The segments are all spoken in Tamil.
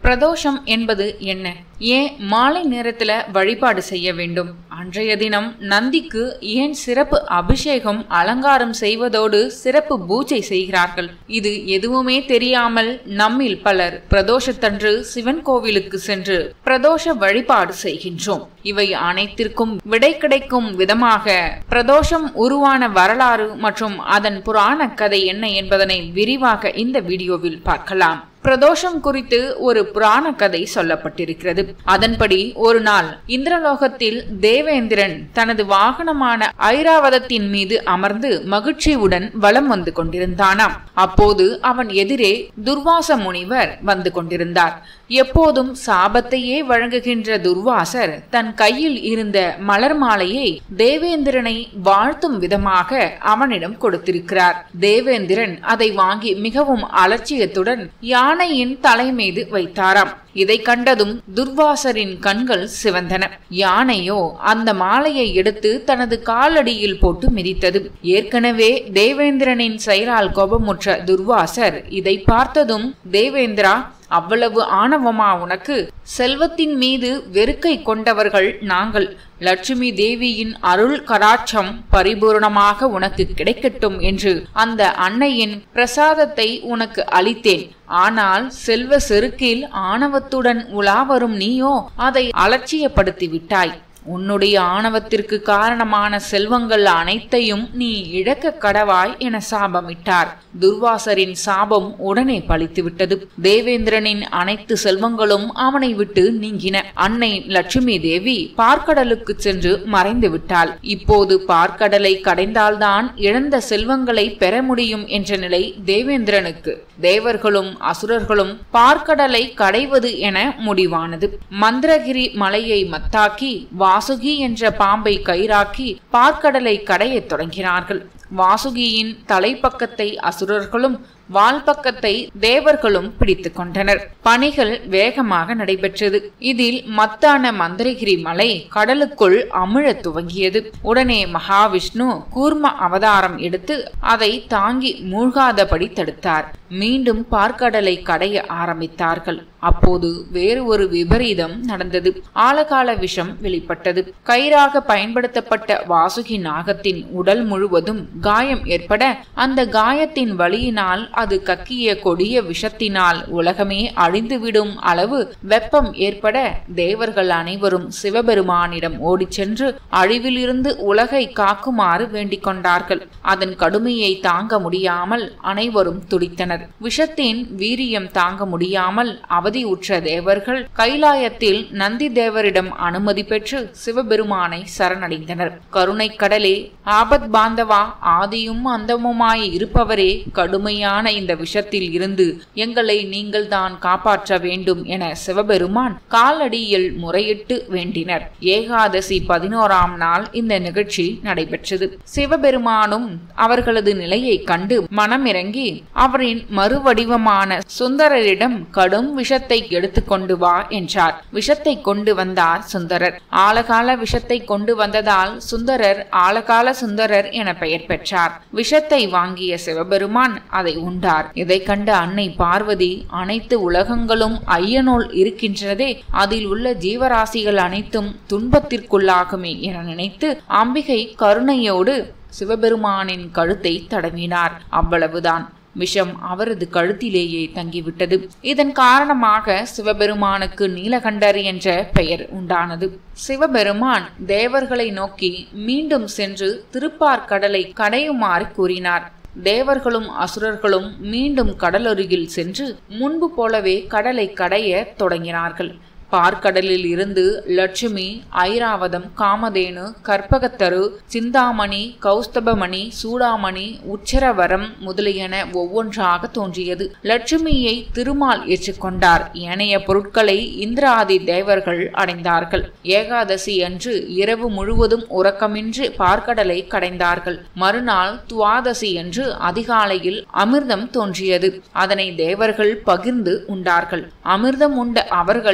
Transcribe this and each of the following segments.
பிரதோஷம் என்பது என்ன ஏன் மாலை நேரத்துல வழிபாடு செய்ய வேண்டும் அன்றைய தினம் நந்திக்கு ஏன் சிறப்பு அபிஷேகம் அலங்காரம் செய்வதோடு சிறப்பு பூஜை செய்கிறார்கள் இது எதுவுமே தெரியாமல் நம்மில் பலர் பிரதோஷத்தன்று சிவன் கோவிலுக்கு சென்று பிரதோஷ வழிபாடு செய்கின்றோம் இவை அனைத்திற்கும் விடை கிடைக்கும் விதமாக பிரதோஷம் உருவான வரலாறு மற்றும் அதன் புராண கதை என்ன என்பதனை விரிவாக இந்த வீடியோவில் பார்க்கலாம் பிரதோஷம் குறித்து ஒரு புராண கதை சொல்லப்பட்டிருக்கிறது அதன்படி ஒரு நாள் இந்திரலோகத்தில் தேவேந்திரன் தனது வாகனமான ஐராவதத்தின் மீது அமர்ந்து மகிழ்ச்சியுடன் வலம் வந்து கொண்டிருந்தானாம் அப்போது அவன் எதிரே துர்வாச முனிவர் வந்து கொண்டிருந்தார் எப்போதும் சாபத்தையே வழங்குகின்ற துர்வாசர் தன் கையில் இருந்த மலர் மாலையை தேவேந்திரனை வாழ்த்தும் விதமாக அவனிடம் கொடுத்திருக்கிறார் தேவேந்திரன் அதை வாங்கி மிகவும் அலட்சியத்துடன் யானையின் தலை மீது வைத்தாராம் இதை கண்டதும் துர்வாசரின் கண்கள் சிவந்தன யானையோ அந்த மாலையை எடுத்து தனது காலடியில் போட்டு மிதித்தது ஏற்கனவே தேவேந்திரனின் செயலால் கோபமுற்ற துர்வாசர் இதை பார்த்ததும் தேவேந்திரா அவ்வளவு ஆணவமா உனக்கு செல்வத்தின் மீது வெறுக்கை கொண்டவர்கள் நாங்கள் லட்சுமி தேவியின் அருள் கராட்சம் பரிபூர்ணமாக உனக்கு கிடைக்கட்டும் என்று அந்த அன்னையின் பிரசாதத்தை உனக்கு அளித்தேன் ஆனால் செல்வ செருக்கில் ஆணவத்துடன் உலா வரும் நீயோ அதை அலட்சியப்படுத்தி விட்டாய் உன்னுடைய ஆணவத்திற்கு காரணமான செல்வங்கள் அனைத்தையும் நீ இழக்க கடவாய் என சாபமிட்டார் துர்வாசரின் சாபம் உடனே பழித்துவிட்டது தேவேந்திரனின் அனைத்து செல்வங்களும் அவனை விட்டு நீங்கின அன்னை லட்சுமி தேவி பார்க்கடலுக்கு சென்று மறைந்து விட்டாள் இப்போது பார்க்கடலை கடைந்தால்தான் இழந்த செல்வங்களை பெற முடியும் என்ற நிலை தேவேந்திரனுக்கு தேவர்களும் அசுரர்களும் பார்க்கடலை கடைவது என முடிவானது மந்திரகிரி மலையை மத்தாக்கி வாசுகி என்ற பாம்பை கயிறாக்கி பார்க்கடலை கடையத் தொடங்கினார்கள் வாசுகியின் தலைப்பக்கத்தை அசுரர்களும் வால் பக்கத்தை தேவர்களும் பிடித்து கொண்டனர் பணிகள் வேகமாக நடைபெற்றது இதில் மத்தான மந்திரகிரி மலை கடலுக்குள் அமிழத் துவங்கியது உடனே மகாவிஷ்ணு கூர்ம அவதாரம் எடுத்து அதை தாங்கி மூழ்காதபடி தடுத்தார் மீண்டும் பார்க்கடலை கடைய ஆரம்பித்தார்கள் அப்போது வேறு ஒரு விபரீதம் நடந்தது ஆழகால விஷம் வெளிப்பட்டது கயிறாக பயன்படுத்தப்பட்ட வாசுகி நாகத்தின் உடல் முழுவதும் காயம் ஏற்பட அந்த காயத்தின் வலியினால் அது கக்கிய கொடிய விஷத்தினால் உலகமே அழிந்துவிடும் அளவு வெப்பம் ஏற்பட தேவர்கள் அனைவரும் சிவபெருமானிடம் ஓடிச் சென்று அழிவிலிருந்து உலகை காக்குமாறு வேண்டிக் கொண்டார்கள் அதன் கடுமையை தாங்க முடியாமல் அனைவரும் துடித்தனர் விஷத்தின் வீரியம் தாங்க முடியாமல் அவதியுற்ற தேவர்கள் கைலாயத்தில் நந்தி தேவரிடம் அனுமதி பெற்று சிவபெருமானை சரணடைந்தனர் கருணை கடலே ஆபத் பாந்தவா ஆதியும் அந்தமுமாய் இருப்பவரே கடுமையான இந்த விஷத்தில் இருந்து எங்களை நீங்கள் தான் காப்பாற்ற வேண்டும் என சிவபெருமான் காலடியில் முறையிட்டு வேண்டினர் ஏகாதசி பதினோராம் நாள் இந்த நிகழ்ச்சி நடைபெற்றது சிவபெருமானும் அவர்களது நிலையை கண்டு மனமிறங்கி அவரின் மறுவடிவமான சுந்தரரிடம் கடும் விஷத்தை எடுத்துக்கொண்டு வா என்றார் விஷத்தை கொண்டு வந்தார் சுந்தரர் ஆழகால விஷத்தை கொண்டு வந்ததால் சுந்தரர் ஆழகால சுந்தரர் என பெயர் பெற்றார் விஷத்தை வாங்கிய சிவபெருமான் அதை உண்டார் இதை கண்ட அன்னை பார்வதி அனைத்து உலகங்களும் ஐயனோல் இருக்கின்றதே அதில் உள்ள ஜீவராசிகள் அனைத்தும் துன்பத்திற்குள்ளாகுமே என நினைத்து அம்பிகை கருணையோடு சிவபெருமானின் கழுத்தை தடவினார் அவ்வளவுதான் விஷம் அவரது கழுத்திலேயே தங்கிவிட்டது இதன் காரணமாக சிவபெருமானுக்கு நீலகண்டர் என்ற பெயர் உண்டானது சிவபெருமான் தேவர்களை நோக்கி மீண்டும் சென்று திருப்பார்கடலை கடையுமாறு கூறினார் தேவர்களும் அசுரர்களும் மீண்டும் கடலருகில் சென்று முன்பு போலவே கடலை கடைய தொடங்கினார்கள் பார்க்கடலில் இருந்து லட்சுமி ஐராவதம் காமதேனு கற்பகத்தரு சிந்தாமணி கௌஸ்தபமணி சூடாமணி உச்சரவரம் முதலியன ஒவ்வொன்றாக தோன்றியது லட்சுமியை திருமால் ஏற்றுக்கொண்டார் ஏனைய பொருட்களை இந்திராதி தேவர்கள் அடைந்தார்கள் ஏகாதசி அன்று இரவு முழுவதும் உறக்கமின்றி பார்க்கடலை கடைந்தார்கள் மறுநாள் துவாதசி அன்று அதிகாலையில் அமிர்தம் தோன்றியது அதனை தேவர்கள் பகிர்ந்து உண்டார்கள் அமிர்தம் உண்ட அவர்கள் அந்த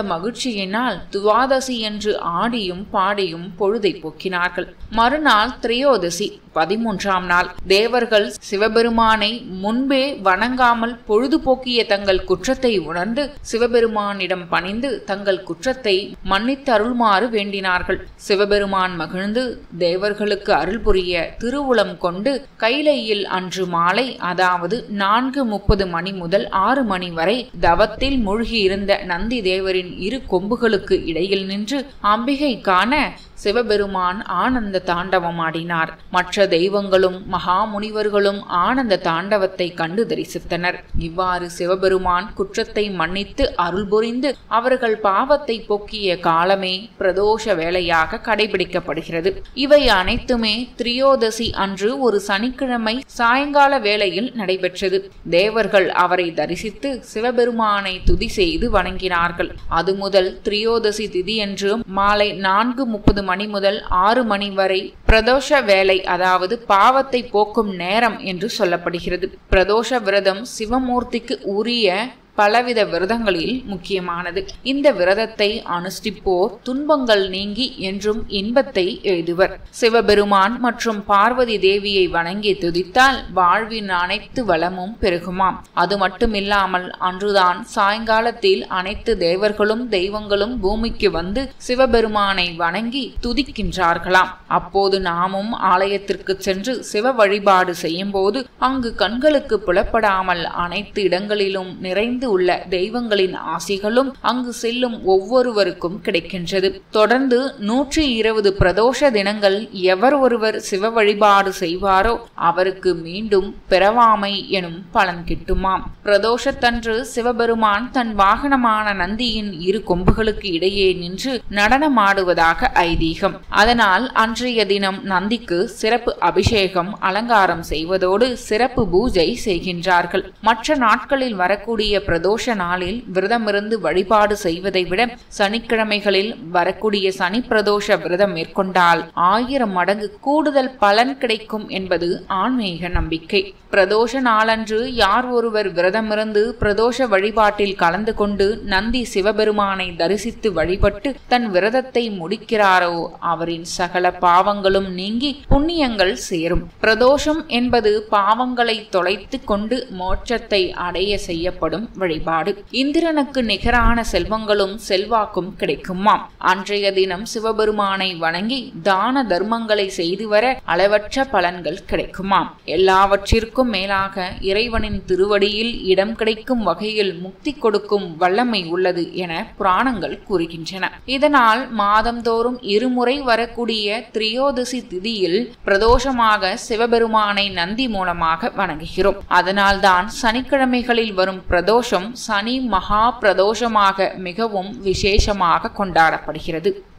மகிழ்ச்சியினால் துவாதசி என்று ஆடியும் பாடியும் பொழுதை போக்கினார்கள் மறுநாள் திரையோதசி பதிமூன்றாம் நாள் தேவர்கள் சிவபெருமானை முன்பே வணங்காமல் பொழுதுபோக்கிய தங்கள் குற்றத்தை உணர்ந்து சிவபெருமானிடம் பணிந்து தங்கள் குற்றத்தை மன்னித்தருள்மாறு வேண்டினார்கள் சிவபெருமான் மகிழ்ந்து தேவர்களுக்கு அருள் புரிய திருவுளம் கொண்டு கைலையில் அன்று மாலை அதாவது நான்கு முப்பது மணி முதல் ஆறு மணி வரை தவத்தில் மூழ்கியிருந்த நந்தி தேவரின் இரு கொம்புகளுக்கு இடையில் நின்று அம்பிகை காண சிவபெருமான் ஆனந்த தாண்டவம் ஆடினார் மற்ற தெய்வங்களும் மகா முனிவர்களும் ஆனந்த தாண்டவத்தை கண்டு தரிசித்தனர் இவ்வாறு சிவபெருமான் குற்றத்தை மன்னித்து அருள் புரிந்து அவர்கள் பாவத்தை போக்கிய காலமே பிரதோஷ வேளையாக கடைபிடிக்கப்படுகிறது இவை அனைத்துமே திரியோதசி அன்று ஒரு சனிக்கிழமை சாயங்கால வேளையில் நடைபெற்றது தேவர்கள் அவரை தரிசித்து சிவபெருமானை துதி செய்து வணங்கினார்கள் அது முதல் திரியோதசி திதியன்று மாலை நான்கு முப்பது மணி முதல் ஆறு மணி வரை பிரதோஷ வேலை அதாவது பாவத்தை போக்கும் நேரம் என்று சொல்லப்படுகிறது பிரதோஷ விரதம் சிவமூர்த்திக்கு உரிய பலவித விரதங்களில் முக்கியமானது இந்த விரதத்தை அனுஷ்டிப்போர் துன்பங்கள் நீங்கி என்றும் இன்பத்தை எழுதுவர் சிவபெருமான் மற்றும் பார்வதி தேவியை வணங்கி துதித்தால் வாழ்வின் அனைத்து வளமும் பெருகுமாம் அது மட்டுமில்லாமல் அன்றுதான் சாயங்காலத்தில் அனைத்து தேவர்களும் தெய்வங்களும் பூமிக்கு வந்து சிவபெருமானை வணங்கி துதிக்கின்றார்களாம் அப்போது நாமும் ஆலயத்திற்கு சென்று சிவ வழிபாடு செய்யும் போது அங்கு கண்களுக்கு புலப்படாமல் அனைத்து இடங்களிலும் நிறைந்து உள்ள தெய்வங்களின் ஆசிகளும் அங்கு செல்லும் ஒவ்வொருவருக்கும் கிடைக்கின்றது தொடர்ந்து நூற்றி இருபது பிரதோஷ தினங்கள் எவர் ஒருவர் சிவ வழிபாடு செய்வாரோ அவருக்கு மீண்டும் பிறவாமை எனும் பலன் கிட்டுமாம் பிரதோஷத்தன்று சிவபெருமான் தன் வாகனமான நந்தியின் இரு கொம்புகளுக்கு இடையே நின்று நடனமாடுவதாக ஐதீகம் அதனால் அன்றைய தினம் நந்திக்கு சிறப்பு அபிஷேகம் அலங்காரம் செய்வதோடு சிறப்பு பூஜை செய்கின்றார்கள் மற்ற நாட்களில் வரக்கூடிய பிரதோஷ நாளில் விரதமிருந்து வழிபாடு செய்வதை விட சனிக்கிழமைகளில் வரக்கூடிய சனி பிரதோஷ விரதம் மேற்கொண்டால் ஆயிரம் மடங்கு கூடுதல் பலன் கிடைக்கும் என்பது ஆன்மீக நம்பிக்கை பிரதோஷ நாளன்று யார் ஒருவர் விரதமிருந்து பிரதோஷ வழிபாட்டில் கலந்து கொண்டு நந்தி சிவபெருமானை தரிசித்து வழிபட்டு தன் விரதத்தை முடிக்கிறாரோ அவரின் சகல பாவங்களும் நீங்கி புண்ணியங்கள் சேரும் பிரதோஷம் என்பது பாவங்களை தொலைத்து கொண்டு மோட்சத்தை அடைய செய்யப்படும் வழிபாடு இந்திரனுக்கு நிகரான செல்வங்களும் செல்வாக்கும் கிடைக்குமாம் அன்றைய தினம் சிவபெருமானை வணங்கி தான தர்மங்களை செய்து வர அளவற்ற பலன்கள் கிடைக்குமாம் எல்லாவற்றிற்கும் மேலாக இறைவனின் திருவடியில் இடம் கிடைக்கும் வகையில் முக்தி கொடுக்கும் வல்லமை உள்ளது என புராணங்கள் கூறுகின்றன இதனால் மாதந்தோறும் இருமுறை வரக்கூடிய திரியோதசி திதியில் பிரதோஷமாக சிவபெருமானை நந்தி மூலமாக வணங்குகிறோம் அதனால்தான் சனிக்கிழமைகளில் வரும் பிரதோஷம் சனி மகா பிரதோஷமாக மிகவும் விசேஷமாக கொண்டாடப்படுகிறது